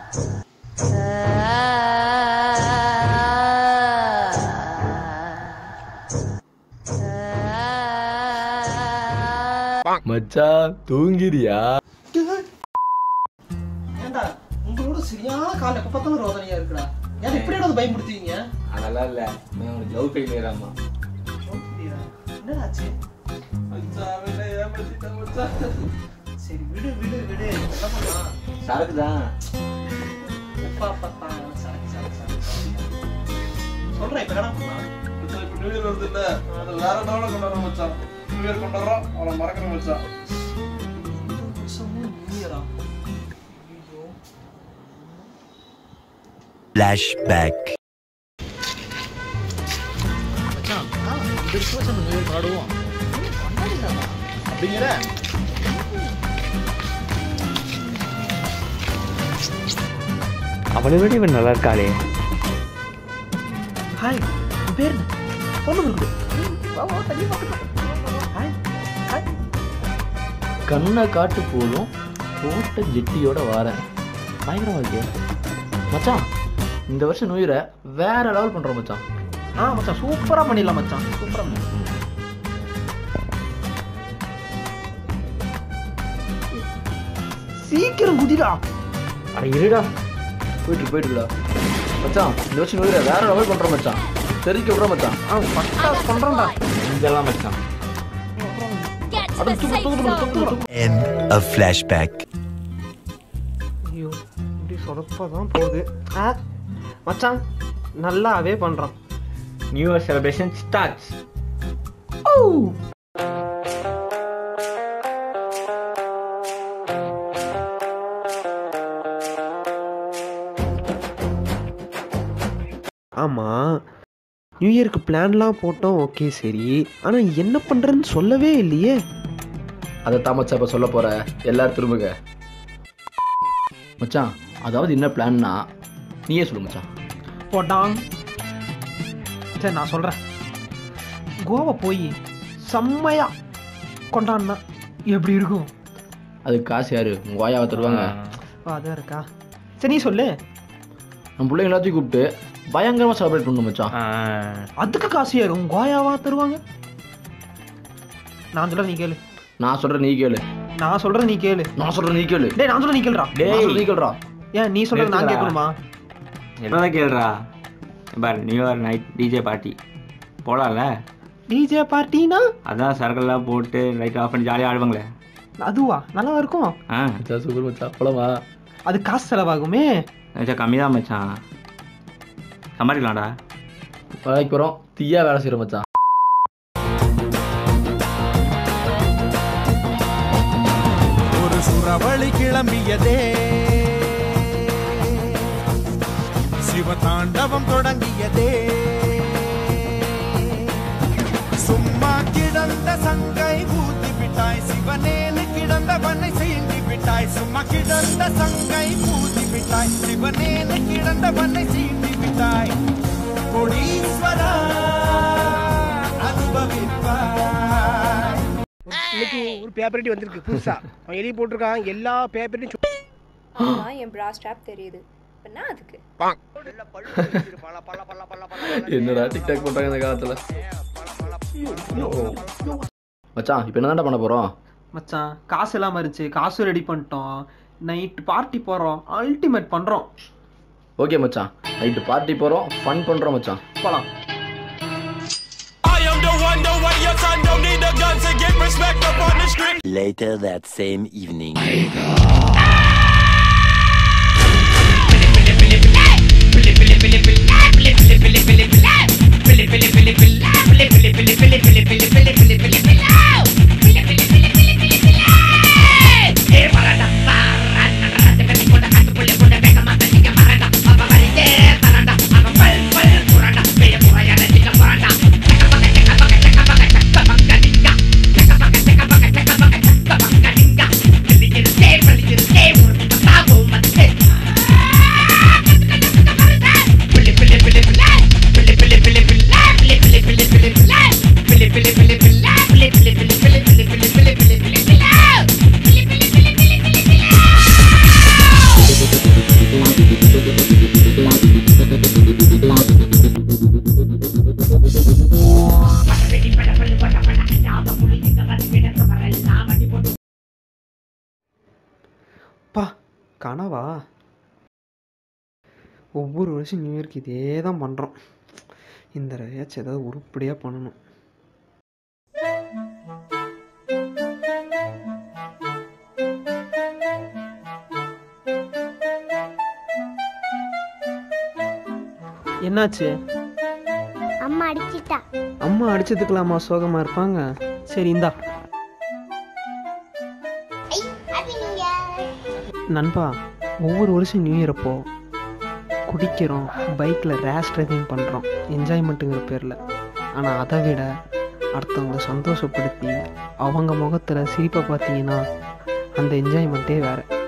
மச்சான் தூங்கிறியா ஏண்டா உங்களோட சரியான கால எப்ப பார்த்தாலும் ரோதனையா இருக்குடா ஏன் இப்படியே வந்து பயன்படுத்துவீங்க அதெல்லாம் இல்ல நான் உனக்கு லவ் ஃபெயிலியர் ஆமா என்னடா ஆச்சு சரி விடு விடு விடு என்ன பண்ணலாம் சரக்கு தான் எப்பா பார்த்தா சரக்கு சரக்கு சரக்கு சொல்றேன் இப்ப என்ன பண்ணலாம் இப்ப நியூ இயர் வருது இல்ல அது வேற லெவலில் கொண்டாடுறோம் மச்சான் நியூ இயர் கொண்டாடுறோம் அவளை மறக்கணும் மச்சான் இந்த வருஷமும் நியூ இயரா ஐயோ Flashback. அப்படிங்கிற அவளை விட இவன் நல்லா இருக்காளே ஹாய் உன் பேர் என்ன பொண்ணு இருக்குது வா வா தள்ளி பார்க்கலாம் ஹாய் ஹாய் கண்ணை காட்டு போதும் போட்ட ஜெட்டியோட வாரேன் பயங்கரமா இருக்கே மச்சான் இந்த வருஷம் நியூ இயரை வேற லெவல் பண்றோம் மச்சான் ஆ மச்சான் சூப்பரா பண்ணிடலாம் மச்சான் சூப்பரா பண்ணி சீக்கிரம் குதிடா அட இருடா போயிட்டு போயிட்டுடா மச்சான் இந்த வருஷம் நியூ இயரை வேற லெவல் பண்றோம் மச்சான் தெரிவிக்க விடுறோம் மச்சான் ஆ பட்டா பண்றேன்டா இதெல்லாம் மச்சான் Get to the safe zone. End of flashback. ஐயோ இப்படி சொதப்பா தான் போகுது ஆ மச்சான் நல்லாவே பண்றான் நியூ இயர் செலிப்ரேஷன் ஸ்டார்ட்ஸ் ஆமாம் நியூ இயருக்கு பிளான்லாம் போட்டோம் ஓகே சரி ஆனால் என்ன பண்ணுறேன்னு சொல்லவே இல்லையே அதை தான் மச்சான் இப்போ சொல்ல போற எல்லாரும் திரும்புங்க மச்சான் அதாவது என்ன பிளான்னா நீயே சொல்லு மச்சான் போட்டான் சரி நான் சொல்கிறேன் கோவா போய் செம்மையா கொண்டாடினா எப்படி இருக்கும் அதுக்கு காசு யாரு உங்க வாயாவை தருவாங்க ஓ, அதான் இருக்கா சரி நீ சொல்லு நம்ம பிள்ளைங்க எல்லாத்தையும் கூப்பிட்டு பயங்கரமா செலிப்ரேட் பண்ணணும் மச்சான் அதுக்கு காசு யாரு உங்க கோயாவா தருவாங்க நான் சொல்கிறேன் நீ கேளு நான் சொல்றேன் நீ கேளு நான் சொல்கிறேன் நீ கேளு நான் சொல்றேன் நீ கேளு டேய் நான் சொல்கிறேன் நீ கேளுடா நான் சொல்றேன் நீ கேளுடா ஏன் நீ சொல்கிறது நான் நிறுத்துடா. கேட்கணுமா என்னதான் கேளுடா பார் new year night DJ party போலாம்ல டிஜே பார்ட்டினா அதான் சரக்கெல்லாம் போட்டு லைட் ஆஃப் பண்ணி ஜாலியாக ஆடுவாங்களே அதுவா நல்லா இருக்கும் ஆ மச்சான் சூப்பர் மச்சான் போலாமா அது காசு செலவாகுமே மச்சான் கம்மி தான் மச்சான் சம்பாதிக்கலாம்டா வேலைக்கு போறோம் தீயா வேலை செய்யறோம் மச்சான் ஒரு சுறவழி கிளம்பியதே சிவதாண்டவம் தொடங்கியதே சும்மா கிடந்த சங்கை ஊத்தி விட்டாய் சிவனேனு கிடந்தவனை சீண்டி விட்டாய் சும்மா கிடந்த சங்கை ஊத்தி விட்டாய் சிவனேனு கிடந்தவனை சீண்டி விட்டாய் கொடீஸ்வரா அனுபவிப்பாய் இன்னைக்கு ஒரு பேப்பரேட்டி வந்திருக்கு புதுசா அவன் எழுதி போட்டிருக்கான் எல்லா பேப்பரையும் ஆமா என் பிரா ஸ்ட்ராப் தெரியுது இப்ப நான் அதுக்கு என்னடா டிக்டாக் பண்றாங்க இந்த காலத்துல மச்சான் இப்போ என்னதான்டா பண்ண போறோம் மச்சான் காசு இல்லாமல் இருந்துச்சு காசு ரெடி பண்ணிட்டோம் நைட் பார்ட்டி போகிறோம் அல்டிமேட் பண்ணுறோம் ஓகே மச்சான் நைட்டு பார்ட்டி போறோம் ஃபன் பண்றோம் மச்சான் போகலாம் Later that same evening. கனவா ஒவ்வொரு வருஷம் நியூ இயர்க்கு இதே தான் பண்ணுறோம் இந்த தடவையாச்சும் ஏதாவது உருப்படியாக பண்ணணும் என்னாச்சு அம்மா அடிச்சிட்டா அம்மா அடிச்சதுக்கலாமா சோகமாக இருப்பாங்க சரி இந்தா நண்பா ஒவ்வொரு வருஷம் நியூ இயர் அப்போ குடிக்கிறோம் பைக்கில் ரேஷ் ட்ரைவிங் பண்ணுறோம் என்ஜாய்மெண்ட்டுங்கிற பேரில் ஆனால் அதை விட அடுத்தவங்களை சந்தோஷப்படுத்தி அவங்க முகத்தில் சிரிப்பை பார்த்தீங்கன்னா அந்த என்ஜாய்மெண்ட்டே வேறு